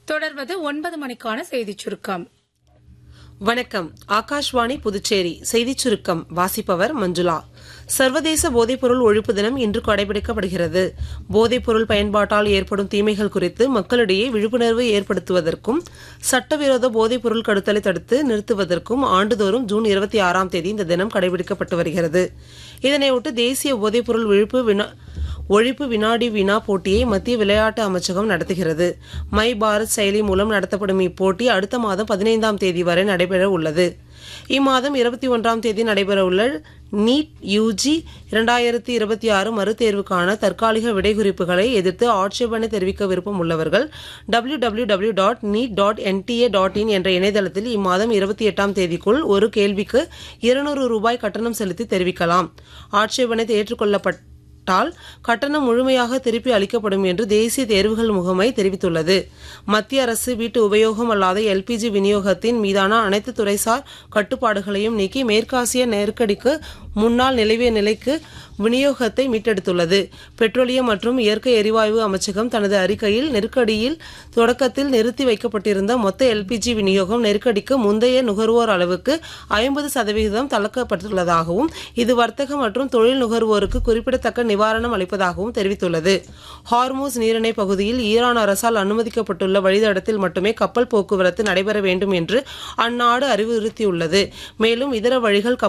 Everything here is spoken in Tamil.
தொடர்வது ஒன்பது மணிக்கான செய்திச் சுருக்கம் வணக்கம் ஆகாஷ்வாணி புதுச்சேரி செய்திச் சுருக்கம் வாசிப்பவர் மஞ்சுளா சர்வதேச போதைப்பொருள் ஒழிப்பு தினம் இன்று கடைபிடிக்கப்படுகிறது போதைப்பொருள் பயன்பாட்டால் ஏற்படும் தீமைகள் குறித்து மக்களிடையே விழிப்புணர்வு ஏற்படுத்துவதற்கும் சட்டவிரோத போதைப்பொருள் கடத்தலை தடுத்து நிறுத்துவதற்கும் ஆண்டுதோறும் ஜூன் இருபத்தி ஆறாம் தேதி இந்த தினம் கடைபிடிக்கப்பட்டு வருகிறது இதனையொட்டு தேசிய போதைப்பொருள் விழிப்பு வினா ஒழிப்பு வினாடி வினா போட்டியை மத்திய விளையாட்டு அமைச்சகம் நடத்துகிறது மை பாரத் செயலி மூலம் நடத்தப்படும் இப்போட்டி அடுத்த மாதம் பதினைந்தாம் தேதி வரை நடைபெற உள்ளது இம்மாதம் இருபத்தி ஒன்றாம் தேதி நடைபெறவுள்ள நீட் யூஜி இரண்டாயிரத்தி இருபத்தி ஆறு மறுதேர்வுக்கான தற்காலிக விடைகுறிப்புகளை எதிர்த்து ஆட்சேபனை தெரிவிக்க விருப்பம் உள்ளவர்கள் W W W dot NEET dot NTA dot in என்ற இணையதளத்தில் இம்மாதம் இருபத்தி எட்டாம் தேதிக்குள் ஒரு கேள்விக்கு இருநூறு ரூபாய் கட்டணம் செலுத்தி தெரிவிக்கலாம் ஆட்சேபனை ஏற்றுக்கொள்ளப்பட்ட டால் கட்டணம் முழுமையாக திருப்பி அளிக்கப்படும் என்று தேசிய தேர்வுகள் முகமை தெரிவித்துள்ளது மத்திய அரசு வீட்டு உபயோகம் அல்லாத எல்பிஜி விநியோகத்தின் மீதான அனைத்து துறைசார் கட்டுப்பாடுகளையும் நீக்கி மேற்காசிய நெருக்கடிக்கு முன்னால் நிலவிய நிலைக்கு விநியோகத்தை மீட்டெடுத்துள்ளது பெட்ரோலியம் மற்றும் இயற்கை எரிவாயு அமைச்சகம் தனது அறிக்கையில் நெருக்கடியில் தொடக்கத்தில் நிறுத்தி வைக்கப்பட்டிருந்த மொத்த எல்பிஜி விநியோகம் நெருக்கடிக்கு முந்தைய நுகர்வோர் அளவுக்கு ஐம்பது சதவிகிதம் தளர்க்கப்பட்டுள்ளதாகவும் இது வர்த்தக மற்றும் தொழில் நுகர்வோருக்கு குறிப்பிடத்தக்க நிவாரணம் அளிப்பதாகவும் தெரிவித்துள்ளது ஹார்மூஸ் நீரிணை பகுதியில் ஈரான் அரசால் அனுமதிக்கப்பட்டுள்ள வழித்தடத்தில் மட்டுமே கப்பல் போக்குவரத்து நடைபெற வேண்டும் என்று அந்நாடு அறிவுறுத்தியுள்ளது மேலும் இதர வழிகள்